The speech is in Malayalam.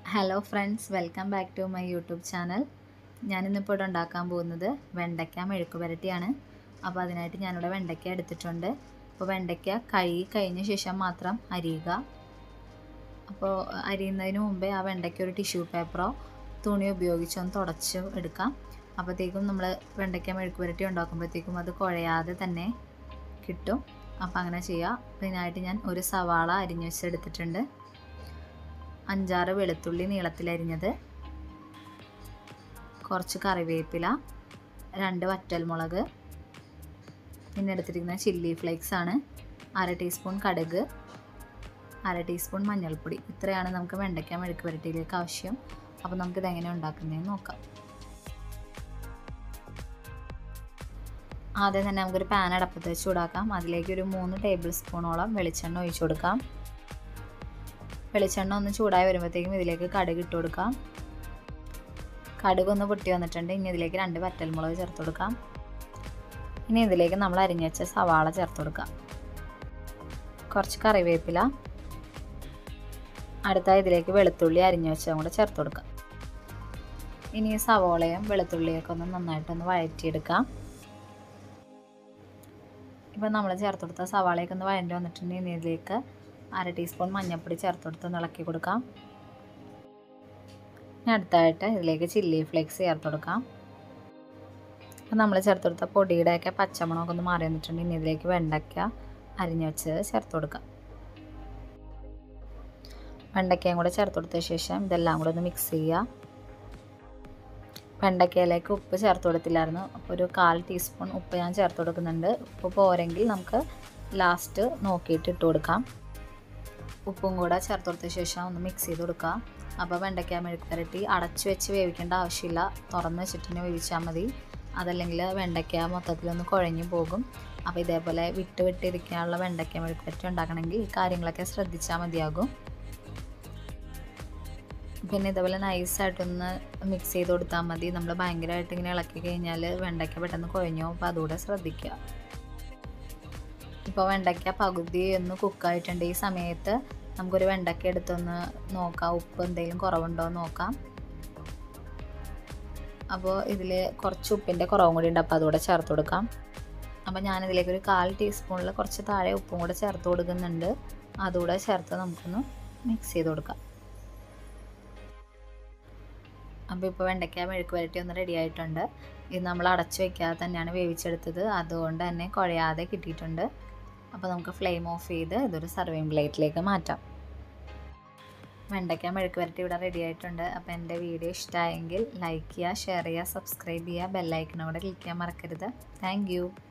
hello friends welcome back to my YouTube channel ഞാനിന്നിപ്പോൾ ഇവിടെ ഉണ്ടാക്കാൻ പോകുന്നത് വെണ്ടയ്ക്ക മെഴുക്ക് പുരട്ടിയാണ് അപ്പോൾ അതിനായിട്ട് ഞാനിവിടെ വെണ്ടയ്ക്ക എടുത്തിട്ടുണ്ട് അപ്പോൾ വെണ്ടയ്ക്ക കഴുകി കഴിഞ്ഞ ശേഷം മാത്രം അരിയുക അപ്പോൾ അരിയുന്നതിന് മുമ്പേ ആ വെണ്ടയ്ക്ക ഒരു ടിഷ്യൂ പേപ്പറോ തുണി ഉപയോഗിച്ചൊന്ന് തുടച്ച് എടുക്കാം അപ്പോഴത്തേക്കും നമ്മൾ വെണ്ടയ്ക്ക മെഴുക്ക് പുരട്ടി ഉണ്ടാക്കുമ്പോഴത്തേക്കും അത് കുഴയാതെ തന്നെ കിട്ടും അപ്പോൾ അങ്ങനെ ചെയ്യുക അതിനായിട്ട് ഞാൻ ഒരു സവാള അരിഞ്ഞു വെച്ചെടുത്തിട്ടുണ്ട് അഞ്ചാറ് വെളുത്തുള്ളി നീളത്തിലരിഞ്ഞത് കുറച്ച് കറിവേപ്പില രണ്ട് വറ്റൽമുളക് പിന്നെ എടുത്തിരിക്കുന്നത് ചില്ലി ഫ്ലേക്സ് ആണ് അര ടീസ്പൂൺ കടുക് അര ടീസ്പൂൺ മഞ്ഞൾപ്പൊടി ഇത്രയാണ് നമുക്ക് വെണ്ടയ്ക്ക മെഴുക്ക് പുരട്ടിയിലേക്ക് ആവശ്യം അപ്പോൾ നമുക്കിത് എങ്ങനെ ഉണ്ടാക്കുന്നതെന്ന് നോക്കാം ആദ്യം തന്നെ നമുക്കൊരു പാൻ അടപ്പത്ത് വെച്ച് ചൂടാക്കാം അതിലേക്ക് ഒരു മൂന്ന് ടേബിൾ സ്പൂണോളം വെളിച്ചെണ്ണ ഒഴിച്ചു കൊടുക്കാം വെളിച്ചെണ്ണ ഒന്ന് ചൂടായി വരുമ്പോഴത്തേക്കും ഇതിലേക്ക് കടുക് ഇട്ട് കൊടുക്കാം കടുക് ഒന്ന് പൊട്ടി വന്നിട്ടുണ്ട് ഇനി ഇതിലേക്ക് രണ്ട് വറ്റൽമുളക് ചേർത്ത് കൊടുക്കാം ഇനി ഇതിലേക്ക് നമ്മൾ അരിഞ്ഞു വെച്ച സവാള ചേർത്ത് കൊടുക്കാം കുറച്ച് കറിവേപ്പില അടുത്തായി ഇതിലേക്ക് വെളുത്തുള്ളി അരിഞ്ഞു വെച്ചതും കൂടെ ചേർത്ത് കൊടുക്കാം ഇനി സവോളയും വെളുത്തുള്ളിയൊക്കെ ഒന്ന് നന്നായിട്ടൊന്ന് വഴറ്റിയെടുക്കാം ഇപ്പം നമ്മൾ ചേർത്ത് കൊടുത്ത സവാളയൊക്കെ ഒന്ന് വഴണ്ടി വന്നിട്ടുണ്ടെങ്കിൽ ഇനി ഇതിലേക്ക് അര ടീസ്പൂൺ മഞ്ഞൾപ്പൊടി ചേർത്ത് കൊടുത്ത് ഇളക്കി കൊടുക്കാം ഇനി അടുത്തായിട്ട് ഇതിലേക്ക് ചില്ലി ഫ്ലേക്സ് ചേർത്ത് കൊടുക്കാം അപ്പം നമ്മൾ ചേർത്ത് കൊടുത്ത പൊടിയുടെയൊക്കെ പച്ചമണമൊക്കെ ഒന്ന് മാറി വന്നിട്ടുണ്ട് ഇനി ഇതിലേക്ക് വെണ്ടയ്ക്ക അരിഞ്ഞു വെച്ചത് ചേർത്ത് കൊടുക്കാം വെണ്ടയ്ക്കയും കൂടെ ചേർത്ത് കൊടുത്ത ശേഷം ഇതെല്ലാം കൂടെ ഒന്ന് മിക്സ് ചെയ്യുക വെണ്ടയ്ക്കയിലേക്ക് ഉപ്പ് ചേർത്ത് കൊടുത്തില്ലായിരുന്നു അപ്പോൾ ഒരു കാൽ ടീസ്പൂൺ ഉപ്പ് ഞാൻ ചേർത്ത് കൊടുക്കുന്നുണ്ട് ഉപ്പ് പോരെങ്കിൽ നമുക്ക് ലാസ്റ്റ് നോക്കിയിട്ട് ഇട്ട് കൊടുക്കാം ഉപ്പും കൂടെ ചേർത്ത് കൊടുത്ത ശേഷം ഒന്ന് മിക്സ് ചെയ്ത് കൊടുക്കുക അപ്പോൾ വെണ്ടയ്ക്ക മെഴുക്ക് പുരട്ടി അടച്ചു വെച്ച് വേവിക്കേണ്ട ആവശ്യമില്ല തുറന്ന് വെച്ചിട്ട് വേവിച്ചാൽ മതി അതല്ലെങ്കിൽ വെണ്ടയ്ക്ക മൊത്തത്തിലൊന്ന് കുഴഞ്ഞു പോകും അപ്പോൾ ഇതേപോലെ വിട്ട് വിട്ടിരിക്കാനുള്ള വെണ്ടയ്ക്ക മെഴുക്ക് പുരട്ടി ഉണ്ടാക്കണമെങ്കിൽ ഈ കാര്യങ്ങളൊക്കെ ശ്രദ്ധിച്ചാൽ മതിയാകും പിന്നെ ഇതേപോലെ നൈസായിട്ടൊന്ന് മിക്സ് ചെയ്ത് കൊടുത്താൽ മതി നമ്മൾ ഭയങ്കരമായിട്ട് ഇങ്ങനെ ഇളക്കി കഴിഞ്ഞാൽ വെണ്ടയ്ക്ക പെട്ടെന്ന് കുഴഞ്ഞു അപ്പോൾ അതുകൂടെ ശ്രദ്ധിക്കുക ഇപ്പോൾ വെണ്ടയ്ക്ക പകുതി ഒന്ന് കുക്കായിട്ടുണ്ട് ഈ സമയത്ത് നമുക്കൊരു വെണ്ടയ്ക്ക എടുത്തൊന്ന് നോക്കാം ഉപ്പ് എന്തെങ്കിലും കുറവുണ്ടോ എന്ന് നോക്കാം അപ്പോൾ ഇതിൽ കുറച്ച് ഉപ്പിൻ്റെ കുറവും കൂടി ഉണ്ട് അപ്പോൾ അതുകൂടെ ചേർത്ത് കൊടുക്കാം അപ്പോൾ ഞാനിതിലേക്ക് ഒരു കാൽ ടീസ്പൂണിൽ കുറച്ച് താഴെ ഉപ്പും കൂടെ ചേർത്ത് കൊടുക്കുന്നുണ്ട് അതുകൂടെ ചേർത്ത് നമുക്കൊന്ന് മിക്സ് ചെയ്ത് കൊടുക്കാം അപ്പോൾ ഇപ്പോൾ വെണ്ടയ്ക്ക മെഴുക്ക് വരട്ടി ഒന്ന് റെഡി ആയിട്ടുണ്ട് ഇത് നമ്മൾ അടച്ചു വെക്കാതെ തന്നെയാണ് വേവിച്ചെടുത്തത് അതുകൊണ്ട് തന്നെ കുഴയാതെ കിട്ടിയിട്ടുണ്ട് അപ്പോൾ നമുക്ക് ഫ്ലെയിം ഓഫ് ചെയ്ത് ഇതൊരു സർവിങ് പ്ലേറ്റിലേക്ക് മാറ്റാം വെണ്ടയ്ക്ക മെഴുക്ക് വരട്ടി ഇവിടെ റെഡി ആയിട്ടുണ്ട് അപ്പോൾ എൻ്റെ വീഡിയോ ഇഷ്ടമായെങ്കിൽ ലൈക്ക് ചെയ്യുക ഷെയർ ചെയ്യുക സബ്സ്ക്രൈബ് ചെയ്യുക ബെല്ലൈക്കണോടെ ക്ലിക്ക് ചെയ്യാൻ മറക്കരുത് താങ്ക്